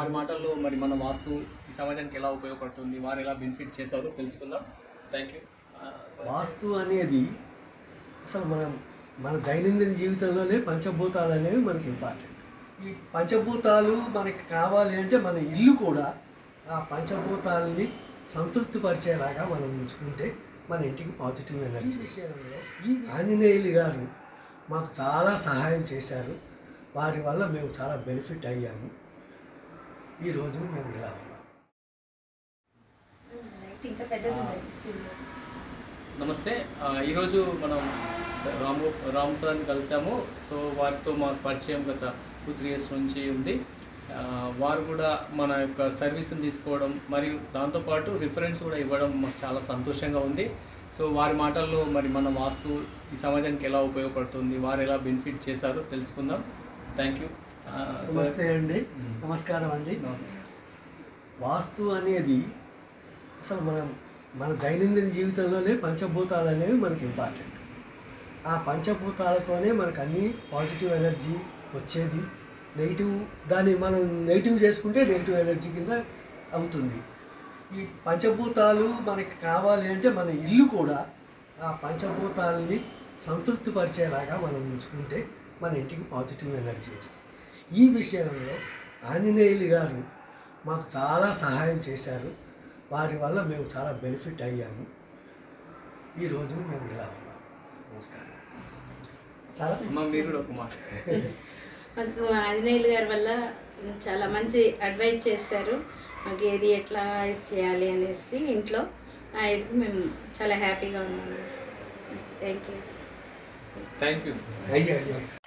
వారి మాటల్లో మరి మన వాస్తు ఈ సమాజానికి ఎలా ఉపయోగపడుతుంది వారు ఎలా బెనిఫిట్ చేశారో తెలుసుకుందాం థ్యాంక్ యూ వాస్తు అనేది అసలు మనం మన దైనందిన జీవితంలోనే పంచభూతాలు అనేవి మనకి ఇంపార్టెంట్ ఈ పంచభూతాలు మనకి కావాలి అంటే మన ఇల్లు కూడా ఆ పంచభూతాలని సంతృప్తి పరిచేలాగా మనం ఉంచుకుంటే మన ఇంటికి పాజిటివ్ ఎనర్జీ విషయంలో ఈ ఆంజనేయులు గారు మాకు చాలా సహాయం చేశారు వారి వల్ల మేము చాలా బెనిఫిట్ అయ్యాము ఈ రోజు మేము ఇలా ఉన్నాం లైట్ ఇంకా పెద్దగా ఉంది స్టూడియో. నమస్తే ఆ, ఈరోజు మనం స- రాము రాము సార్ని కలిసాము సో వారితో మాకు పరిచయం గత టూ త్రీ ఇయర్స్ నుంచి ఉంది ఆ, వారు కూడా మన యొక్క సర్వీస్ని తీసుకోవడం మరియు దాంతోపాటు రిఫరెన్స్ కూడా ఇవ్వడం మాకు చాలా సంతోషంగా ఉంది సో వారి మాటల్లో మరి మన వాస్తు ఈ సమాజానికి ఎలా ఉపయోగపడుతుంది వారు ఎలా బెనిఫిట్ చేశారో తెలుసుకుందాం థ్యాంక్ యూ నమస్తే అండి నమస్కారం అండి వాస్తు అనేది అసలు మనం మన దైనందిన జీవితంలోనే పంచభూతాలు అనేవి మనకి ఇంపార్టెంట్ ఆ పంచభూతాలతోనే మనకు అన్ని పాజిటివ్ ఎనర్జీ వచ్చేది నెగిటివ్ దాన్ని మనం నెగిటివ్ చేసుకుంటే నెగిటివ్ ఎనర్జీ కింద అవుతుంది ఈ పంచభూతాలు మనకి కావాలి అంటే మన ఇల్లు కూడా ఆ పంచభూతాలని సంతృప్తి పరిచేలాగా మనం ఉంచుకుంటే మన ఇంటికి పాజిటివ్ ఎనర్జీ వస్తుంది ఈ విషయంలో ఆంజనేయులు గారు మాకు చాలా సహాయం చేశారు వారి వల్ల మేము చాలా బెనిఫిట్ అయ్యాము ఈ రోజు మేము ఇలా ఉన్నాం నమస్కారం చాలా అమ్మ మీరు కూడా ఒక మాట మాకు ఆంజనేయులు గారి వల్ల చాలా మంచి అడ్వైజ్ చేశారు మాకు ఏది ఎట్లా చేయాలి అనేసి ఇంట్లో ఆ ఇది మేము చాలా హ్యాపీగా ఉన్నాము thank you thank you sir అయ్యో అయ్యో